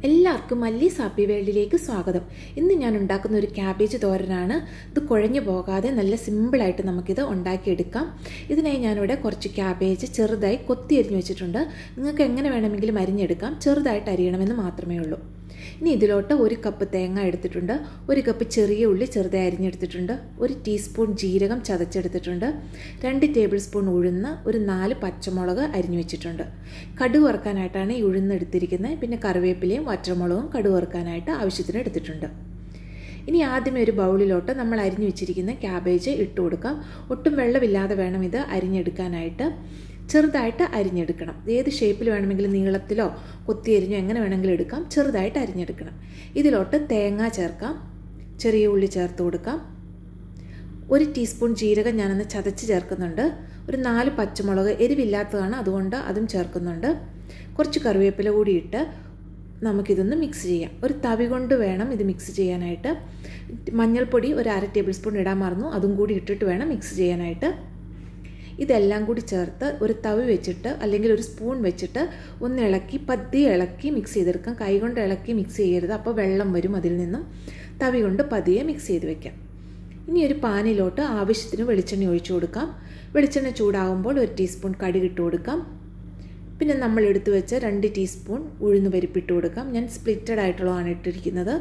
എല്ലാവർക്കും മല്ലി സാപ്പി വേൾഡിലേക്ക് സ്വാഗതം ഇന്ന് ഞാൻ ഉണ്ടാക്കുന്ന ഒരു ക്യാബേജ് തോരനാണ് ഇത് കുഴഞ്ഞു പോകാതെ നല്ല സിമ്പിളായിട്ട് നമുക്കിത് ഉണ്ടാക്കിയെടുക്കാം ഇതിനായി ഞാനിവിടെ കുറച്ച് ക്യാബേജ് ചെറുതായി കൊത്തി അരിഞ്ഞു വെച്ചിട്ടുണ്ട് നിങ്ങൾക്ക് എങ്ങനെ വേണമെങ്കിലും അരിഞ്ഞെടുക്കാം ചെറുതായിട്ട് അരിയണമെന്ന് മാത്രമേ ഉള്ളൂ ഇനി ഇതിലോട്ട് ഒരു കപ്പ് തേങ്ങ എടുത്തിട്ടുണ്ട് ഒരു കപ്പ് ചെറിയ ഉള്ളി ചെറുതായി അരിഞ്ഞെടുത്തിട്ടുണ്ട് ഒരു ടീസ്പൂൺ ജീരകം ചതച്ചെടുത്തിട്ടുണ്ട് രണ്ട് ടേബിൾ സ്പൂൺ ഉഴുന്ന് ഒരു നാല് പച്ചമുളക് അരിഞ്ഞു വെച്ചിട്ടുണ്ട് കടുക് വറുക്കാനായിട്ടാണ് ഈ ഉഴുന്ന് എടുത്തിരിക്കുന്നത് പിന്നെ കറിവേപ്പിലയും വറ്റമുളകും കടുക് വറുക്കാനായിട്ട് ആവശ്യത്തിന് എടുത്തിട്ടുണ്ട് ഇനി ആദ്യമേ ഒരു ബൗളിലോട്ട് നമ്മൾ അരിഞ്ഞു വെച്ചിരിക്കുന്ന ക്യാബേജ് ഇട്ട് കൊടുക്കാം ഒട്ടും വെള്ളമില്ലാതെ വേണം ഇത് അരിഞ്ഞെടുക്കാനായിട്ട് ചെറുതായിട്ട് അരിഞ്ഞെടുക്കണം ഏത് ഷേപ്പിൽ വേണമെങ്കിലും നീളത്തിലോ കൊത്തി അരിഞ്ഞോ എങ്ങനെ വേണമെങ്കിലും എടുക്കാം ചെറുതായിട്ട് അരിഞ്ഞെടുക്കണം ഇതിലോട്ട് തേങ്ങ ചേർക്കാം ചെറിയ ഉള്ളി ചേർത്ത് കൊടുക്കാം ഒരു ടീസ്പൂൺ ജീരകം ഞാനൊന്ന് ചതച്ച് ചേർക്കുന്നുണ്ട് ഒരു നാല് പച്ചമുളക് എരിവില്ലാത്തതാണ് അതുകൊണ്ട് അതും ചേർക്കുന്നുണ്ട് കുറച്ച് കറിവേപ്പില കൂടി ഇട്ട് നമുക്കിതൊന്ന് മിക്സ് ചെയ്യാം ഒരു തവി കൊണ്ട് വേണം ഇത് മിക്സ് ചെയ്യാനായിട്ട് മഞ്ഞൾപ്പൊടി ഒരു അര ടേബിൾ സ്പൂൺ ഇടാൻ മറന്നു അതും കൂടി ഇട്ടിട്ട് വേണം മിക്സ് ചെയ്യാനായിട്ട് ഇതെല്ലാം കൂടി ചേർത്ത് ഒരു തവി വെച്ചിട്ട് അല്ലെങ്കിൽ ഒരു സ്പൂൺ വെച്ചിട്ട് ഒന്ന് ഇളക്കി പതിയെ ഇളക്കി മിക്സ് ചെയ്തെടുക്കാം കൈകൊണ്ട് ഇളക്കി മിക്സ് ചെയ്യരുത് അപ്പോൾ വെള്ളം വരും അതിൽ നിന്നും തവി കൊണ്ട് പതിയെ മിക്സ് ചെയ്ത് വെക്കാം ഇനി ഒരു പാനിലോട്ട് ആവശ്യത്തിന് വെളിച്ചെണ്ണ ഒഴിച്ചു കൊടുക്കാം വെളിച്ചെണ്ണ ചൂടാകുമ്പോൾ ഒരു ടീസ്പൂൺ കടുക് ഇട്ട് കൊടുക്കാം പിന്നെ നമ്മൾ എടുത്തു വെച്ച രണ്ട് ടീസ്പൂൺ ഉഴുന്ന് പരിപ്പിട്ട് കൊടുക്കാം ഞാൻ സ്പ്ലിറ്റഡ് ആയിട്ടുള്ളതാണ് ഇട്ടിരിക്കുന്നത്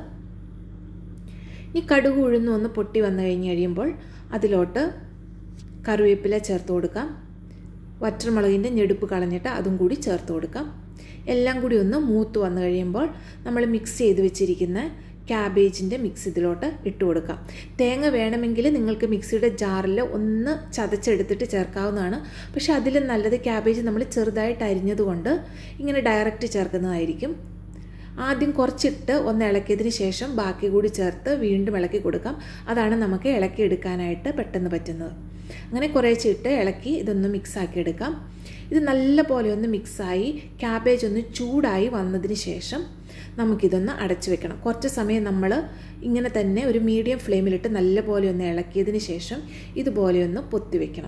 ഈ കടുക് ഉഴുന്ന് ഒന്ന് പൊട്ടി വന്നു കഴിഞ്ഞ് കഴിയുമ്പോൾ അതിലോട്ട് കറിവേപ്പില ചേർത്ത് കൊടുക്കാം വറ്റർമുളകിൻ്റെ ഞെടുപ്പ് കളഞ്ഞിട്ട് അതും കൂടി ചേർത്ത് കൊടുക്കാം എല്ലാം കൂടി ഒന്ന് മൂത്ത് വന്നു കഴിയുമ്പോൾ നമ്മൾ മിക്സ് ചെയ്ത് വെച്ചിരിക്കുന്ന ക്യാബേജിൻ്റെ മിക്സ് ഇതിലോട്ട് ഇട്ട് കൊടുക്കാം തേങ്ങ വേണമെങ്കിൽ നിങ്ങൾക്ക് മിക്സിയുടെ ജാറിൽ ഒന്ന് ചതച്ചെടുത്തിട്ട് ചേർക്കാവുന്നതാണ് പക്ഷെ അതിലും നല്ലത് ക്യാബേജ് നമ്മൾ ചെറുതായിട്ട് അരിഞ്ഞതുകൊണ്ട് ഇങ്ങനെ ഡയറക്റ്റ് ചേർക്കുന്നതായിരിക്കും ആദ്യം കുറച്ചിട്ട് ഒന്ന് ഇളക്കിയതിന് ശേഷം ബാക്കി കൂടി ചേർത്ത് വീണ്ടും ഇളക്കി കൊടുക്കാം അതാണ് നമുക്ക് ഇളക്കി എടുക്കാനായിട്ട് പെട്ടെന്ന് പറ്റുന്നത് അങ്ങനെ കുറേശ്ശെ ഇട്ട് ഇളക്കി ഇതൊന്ന് മിക്സാക്കി എടുക്കാം ഇത് നല്ല പോലെ ഒന്ന് മിക്സായി ക്യാബേജ് ഒന്ന് ചൂടായി വന്നതിന് ശേഷം നമുക്കിതൊന്ന് അടച്ചു വെക്കണം കുറച്ച് സമയം നമ്മൾ ഇങ്ങനെ തന്നെ ഒരു മീഡിയം ഫ്ലെയിമിലിട്ട് നല്ല പോലെ ഒന്ന് ഇളക്കിയതിന് ശേഷം ഇതുപോലെ ഒന്ന് പൊത്തി വെക്കണം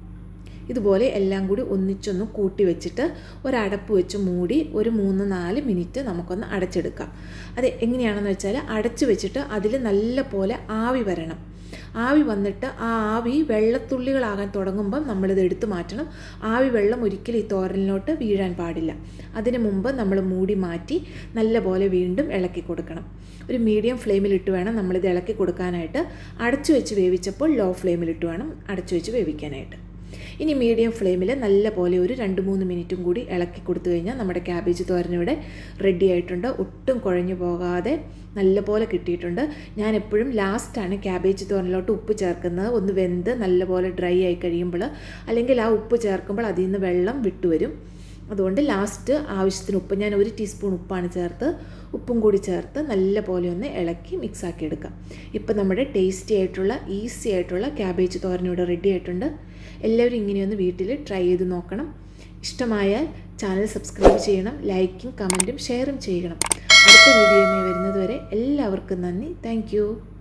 ഇതുപോലെ എല്ലാം കൂടി ഒന്നിച്ചൊന്ന് കൂട്ടി വെച്ചിട്ട് ഒരടപ്പ് വെച്ച് മൂടി ഒരു മൂന്ന് നാല് മിനിറ്റ് നമുക്കൊന്ന് അടച്ചെടുക്കാം അത് എങ്ങനെയാണെന്ന് വെച്ചാൽ അടച്ചു വെച്ചിട്ട് അതിൽ നല്ല പോലെ ആവി വരണം ആവി വന്നിട്ട് ആ ആവി വെള്ളത്തുള്ളികളാകാൻ തുടങ്ങുമ്പം നമ്മളിത് എടുത്തു മാറ്റണം ആവി വെള്ളം ഒരിക്കലും ഈ തോരലിലോട്ട് വീഴാൻ പാടില്ല അതിന് മുമ്പ് നമ്മൾ മൂടി മാറ്റി നല്ല പോലെ വീണ്ടും ഇളക്കി കൊടുക്കണം ഒരു മീഡിയം ഫ്ലെയിമിലിട്ട് വേണം നമ്മളിത് ഇളക്കി കൊടുക്കാനായിട്ട് അടച്ചു വെച്ച് വേവിച്ചപ്പോൾ ലോ ഫ്ലെയിമിലിട്ട് വേണം അടച്ചു വെച്ച് വേവിക്കാനായിട്ട് ഇനി മീഡിയം ഫ്ലെയിമിൽ നല്ല പോലെ ഒരു രണ്ട് മൂന്ന് മിനിറ്റും കൂടി ഇളക്കി കൊടുത്തു കഴിഞ്ഞാൽ നമ്മുടെ ക്യാബേജ് തോരനിവിടെ റെഡി ആയിട്ടുണ്ട് ഒട്ടും കുഴഞ്ഞു പോകാതെ നല്ല പോലെ കിട്ടിയിട്ടുണ്ട് ഞാൻ എപ്പോഴും ലാസ്റ്റാണ് ക്യാബേജ് തോരനിലോട്ട് ഉപ്പ് ചേർക്കുന്നത് ഒന്ന് വെന്ത് നല്ല പോലെ ഡ്രൈ ആയി കഴിയുമ്പോൾ അല്ലെങ്കിൽ ആ ഉപ്പ് ചേർക്കുമ്പോൾ അതിൽ നിന്ന് വെള്ളം വിട്ടുവരും അതുകൊണ്ട് ലാസ്റ്റ് ആവശ്യത്തിന് ഉപ്പ് ഞാൻ ഒരു ടീസ്പൂൺ ഉപ്പാണ് ചേർത്ത് ഉപ്പും കൂടി ചേർത്ത് നല്ല പോലെ ഒന്ന് ഇളക്കി മിക്സാക്കി എടുക്കാം ഇപ്പം നമ്മുടെ ടേസ്റ്റി ആയിട്ടുള്ള ഈസി ആയിട്ടുള്ള ക്യാബേജ് തോരൻ ഇവിടെ റെഡി ആയിട്ടുണ്ട് എല്ലാവരും ഇങ്ങനെയൊന്ന് വീട്ടിൽ ട്രൈ ചെയ്ത് നോക്കണം ഇഷ്ടമായാൽ ചാനൽ സബ്സ്ക്രൈബ് ചെയ്യണം ലൈക്കും കമൻറ്റും ഷെയറും ചെയ്യണം അടുത്ത വീഡിയോയുമായി വരുന്നതുവരെ എല്ലാവർക്കും നന്ദി താങ്ക്